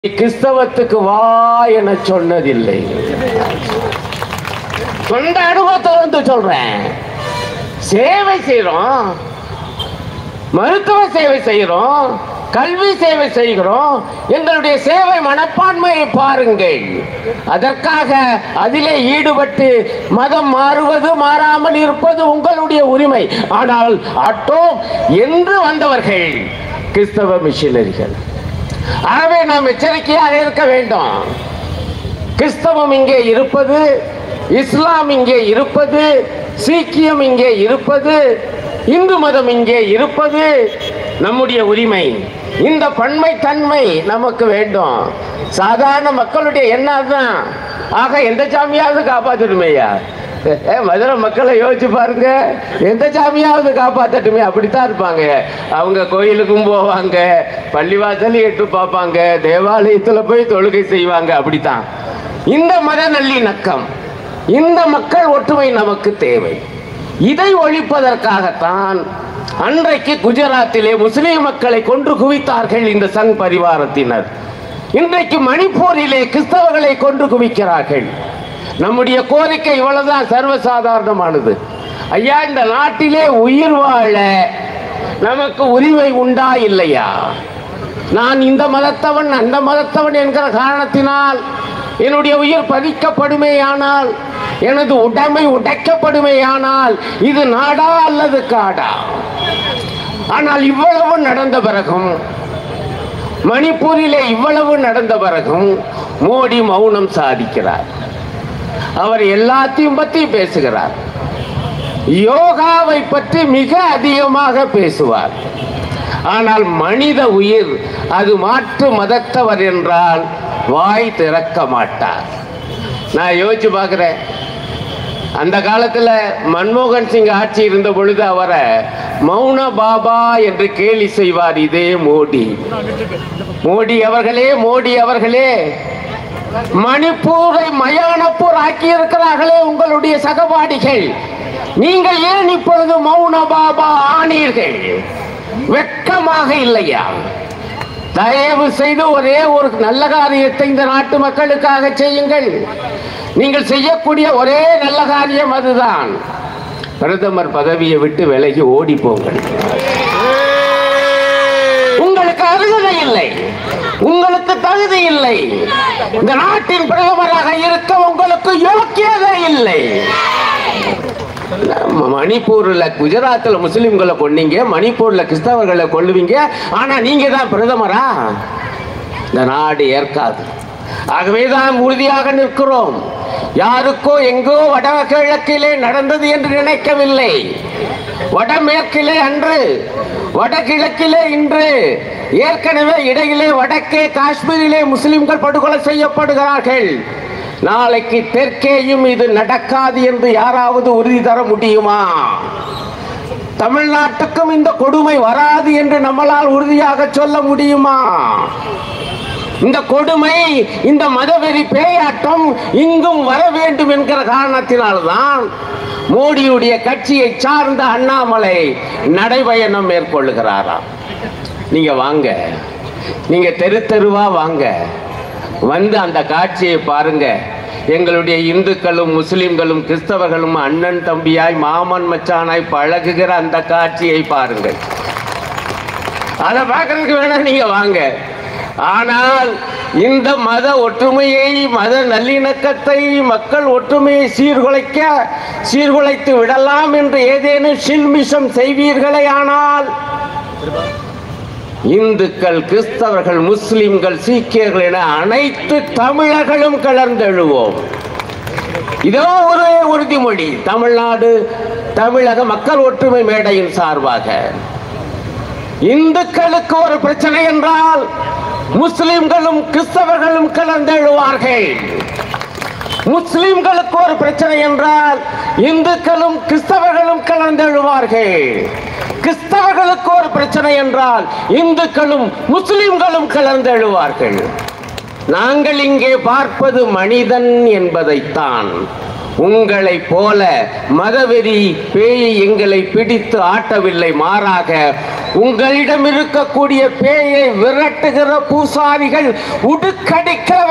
கிறிஸ்தவத்துக்கு வா என சொன்னதில்லை சொந்த அனுபவத்தை வந்து சொல்றேன் சேவை செய்றோம் மருத்துவ சேவை செய்கிறோம் கல்வி சேவை செய்கிறோம் எங்களுடைய சேவை மனப்பான்மையை பாருங்கள் அதற்காக அதிலே ஈடுபட்டு மதம் மாறுவது மாறாமல் இருப்பது உங்களுடைய உரிமை ஆனால் ஆட்டோம் என்று வந்தவர்கள் கிறிஸ்தவ மிஷினரிகள் ஆகவே நாம் எச்சரிக்கையாக இருக்க வேண்டும் கிறிஸ்தவம் இங்கே இருப்பது இஸ்லாம் இங்கே இருப்பது சீக்கியம் இங்கே இருப்பது இந்து மதம் இங்கே இருப்பது நம்முடைய உரிமை இந்த பன்மை தன்மை நமக்கு வேண்டும் சாதாரண மக்களுடைய எண்ணம் தான் ஆக எந்த சாமியாவது காப்பாற்றணுமேயா ஏ, மதுரை மக்களை யோசிச்சு பாருங்க எந்த சாமியாவது காப்பாற்றட்டுமே அப்படித்தான் இருப்பாங்க அவங்க கோயிலுக்கும் போவாங்க பள்ளிவாசலையும் எட்டு பார்ப்பாங்க தேவாலயத்தில் போய் தொழுகை செய்வாங்க அப்படித்தான் இந்த மத நல்லிணக்கம் இந்த மக்கள் ஒற்றுமை நமக்கு தேவை இதை ஒழிப்பதற்காகத்தான் அன்றைக்கு குஜராத்திலே முஸ்லிம் மக்களை கொன்று குவித்தார்கள் இந்த சங் பரிவாரத்தினர் இன்றைக்கு மணிப்பூரிலே கிறிஸ்தவர்களை கொன்று குவிக்கிறார்கள் நம்முடைய கோரிக்கை இவ்வளவுதான் சர்வசாதாரணமானது ஐயா இந்த நாட்டிலே உயிர் வாழ நமக்கு உரிமை உண்டா இல்லையா நான் இந்த மதத்தவன் அந்த மதத்தவன் என்கிற காரணத்தினால் என்னுடைய உயிர் பறிக்கப்படுமேயானால் எனது உடைமை உடைக்கப்படுமேயானால் இது நாடா அல்லது காடா ஆனால் இவ்வளவு நடந்த பிறகும் மணிப்பூரிலே இவ்வளவு நடந்த பிறகும் மோடி மௌனம் சாதிக்கிறார் அவர் எல்லாத்தையும் பற்றி பேசுகிறார் யோகாவை பற்றி மிக அதிகமாக பேசுவார் ஆனால் மனித உயிர் அது மாற்று மதத்தவர் என்றால் வாய் திறக்க மாட்டார் நான் யோசிச்சு பார்க்குறேன் அந்த காலத்தில் மன்மோகன் சிங் ஆட்சி இருந்த பொழுது அவரை மௌன பாபா என்று கேலி செய்வார் இதே மோடி மோடி அவர்களே மோடி அவர்களே மணிப்பூரை மயானப்பூர் ஆக்கி இருக்கிறார்களே உங்களுடைய சகபாடிகள் நீங்கள் ஏன் இப்பொழுது மௌன பாபா ஆனீர்கள் வெட்கமாக இல்லையா தயவு செய்து ஒரே ஒரு நல்ல காரியத்தை இந்த நாட்டு மக்களுக்காக செய்யுங்கள் நீங்கள் செய்யக்கூடிய ஒரே நல்ல காரியம் அதுதான் பிரதமர் பதவியை விட்டு விலகி ஓடி போங்கள் உங்களுக்கு அருகதை இல்லை உங்களுக்கு தகுதி இல்லை இந்த நாட்டின் பிரதமராக இருக்க உங்களுக்கு யோக்கியதை இல்லை நம்ம மணிப்பூர்ல குஜராத்ல முஸ்லிம்களை கொன்னீங்க மணிப்பூர்ல கிறிஸ்தவர்களை கொல்லுவீங்க ஆனா நீங்க தான் பிரதமரா இந்த நாடு ஏற்காது ஆகவே தான் உறுதியாக நிற்கிறோம் யாருக்கோ எங்கோ வடகிழக்கிலே நடந்தது என்று நினைக்கவில்லை வடமேற்கிலே அன்று வடகிழக்கிலே இன்று ஏற்கனவே இடையிலே வடக்கே காஷ்மீரிலே முஸ்லிம்கள் படுகொலை செய்யப்படுகிறார்கள் நாளைக்கு தெற்கேயும் இது நடக்காது என்று யாராவது உறுதி தர முடியுமா தமிழ்நாட்டுக்கும் இந்த கொடுமை வராது என்று நம்மளால் உறுதியாக சொல்ல முடியுமா இந்த கொடுமை இந்த மதவெறி பேயாட்டம் இங்கும் வர வேண்டும் என்கிற காரணத்தினால்தான் மோடியுடைய கட்சியை சார்ந்த அண்ணாமலை நடைபயணம் மேற்கொள்ளுகிறாராம் நீங்க வாங்க நீங்க தெரு தெருவா வாங்க வந்து அந்த காட்சியை பாருங்க எங்களுடைய இந்துக்களும் முஸ்லிம்களும் கிறிஸ்தவர்களும் அண்ணன் தம்பியாய் மாமன் மச்சானாய் பழகுகிற அந்த காட்சியை பாருங்கள் அதை பார்க்கறதுக்கு வேணா நீங்க வாங்க ஆனால் இந்த மத ஒற்றுமையை மத நல்லிணக்கத்தை மக்கள் ஒற்றுமையை சீர்குலைக்க சீர்குலைத்து விடலாம் என்று ஏதேனும் சில்மிஷம் செய்வீர்களே ஆனால் இந்துக்கள் கிறிஸ்தவர்கள் முஸ்லிம்கள் சீக்கியர்கள் என அனைத்து தமிழர்களும் கலந்தெழுவோம் இதோ ஒரு உறுதிமொழி தமிழ்நாடு தமிழக மக்கள் ஒற்றுமை மேடையின் சார்பாக இந்துக்களுக்கு ஒரு பிரச்சனை என்றால் முஸ்லிம்களும் கிறிஸ்தவர்களும் கலந்தெழுவார்கள் முஸ்லிம்களுக்கு ஒரு பிரச்சனை என்றால் இந்துக்களும் கிறிஸ்தவர்களும் கலந்தெழுவார்கள் கிறிஸ்தவர்களுக்கு ஒரு பிரச்சனை என்றால் இந்துக்களும் முஸ்லிம்களும் கலந்தெழுவார்கள் நாங்கள் இங்கே பார்ப்பது மனிதன் என்பதைத்தான் உங்களைப் போல மதவெறி பேய் எங்களை பிடித்து ஆட்டவில்லை மாறாக உங்களிடம் இருக்கக்கூடிய பேயை விரட்டுகிற பூசாரிகள் உடுக்கடிக்கிற